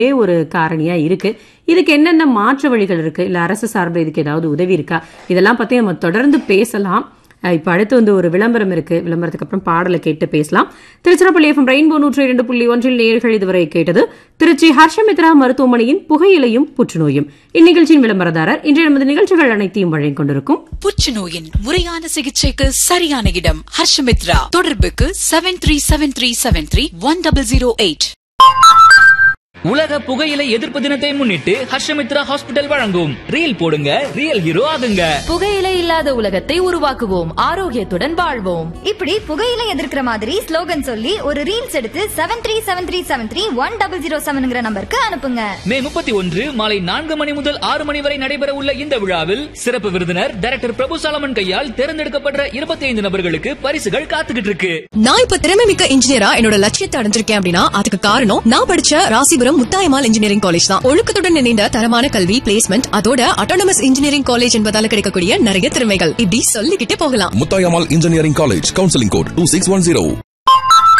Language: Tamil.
ஒரு காரணியா இருக்கு இதுக்கு என்னென்ன மாற்று வழிகள் இருக்கு இல்ல அரசு சார்பில் இதுக்கு ஏதாவது உதவி இருக்கா இதெல்லாம் பத்தி நம்ம தொடர்ந்து பேசலாம் அஹ் இப்ப அடுத்து வந்து ஒரு விளம்பரம் இருக்கு விளம்பரத்துக்கு அப்புறம் பாடலை கேட்டு பேசலாம் திருச்சிராப்பள்ளி எஃப்எம் ரெயின்போ நூற்றி இரண்டு புள்ளி ஒன்றில் நேர்கள் இதுவரை கேட்டது திருச்சி ஹர்ஷமித்ரா மருத்துவமனையின் புகையிலையும் புற்றுநோயும் இந்நிகழ்ச்சியின் விளம்பரதாரர் இன்றைய நமது நிகழ்ச்சிகள் அனைத்தையும் வழங்கிக் கொண்டிருக்கும் புற்றுநோயின் முறையான சிகிச்சைக்கு சரியான இடம் ஹர்ஷமித்ரா தொடர்புக்கு seven three seven three seven three one double zero eight உலக புகையிலை எதிர்ப்பு தினத்தை முன்னிட்டு ஹர்ஷமித்ரா ஹாஸ்பிட்டல் வழங்கும் ரீல் போடுங்க ரியல் ஹீரோ ஆகுங்க புகையிலை இல்லாத உலகத்தை உருவாக்குவோம் ஆரோக்கியத்துடன் வாழ்வோம் இப்படி புகையில எதிர்க்கிற மாதிரி ஸ்லோகன் சொல்லி ஒரு ரீல்ஸ் எடுத்து seven three seven three seven three one double zero செவன்ங்கிற நம்பருக்கு அனுப்புங்க மே முப்பத்தி ஒன்று மாலை நான்கு மணி முதல் ஆறு மணி வரை நடைபெற உள்ள இந்த விழாவில் சிறப்பு விருந்தினர் டைரக்டர் பிரபு சாலமன் கையால் தேர்ந்தெடுக்கப்பட்ட இருபத்தி ஐந்து நபர்களுக்கு பரிசுகள் காத்துக்கிட்டு இருக்கு நான் இப்ப திறமை மிக்க இன்ஜினியரா என்னோட லட்சியத்தை அடைஞ்சிருக்கேன் அப்படின்னா அதுக்கு காரணம் நான் படிச்ச ராசிபுரம் முத்தாயமால் இன்ஜினியரிங் காலேஜ் தான் ஒழுக்கத்துடன் இணைந்த தரமான கல்வி பிளேஸ்மெண்ட் அதோட அட்டானமஸ் இன்ஜினியரிங் காலேஜ் என்பதால கிடைக்கக்கூடிய நிறைய திறமைகள் இப்படி சொல்லிக்கிட்டே போகலாம் Muthayammal engineering college counselling code two six one zero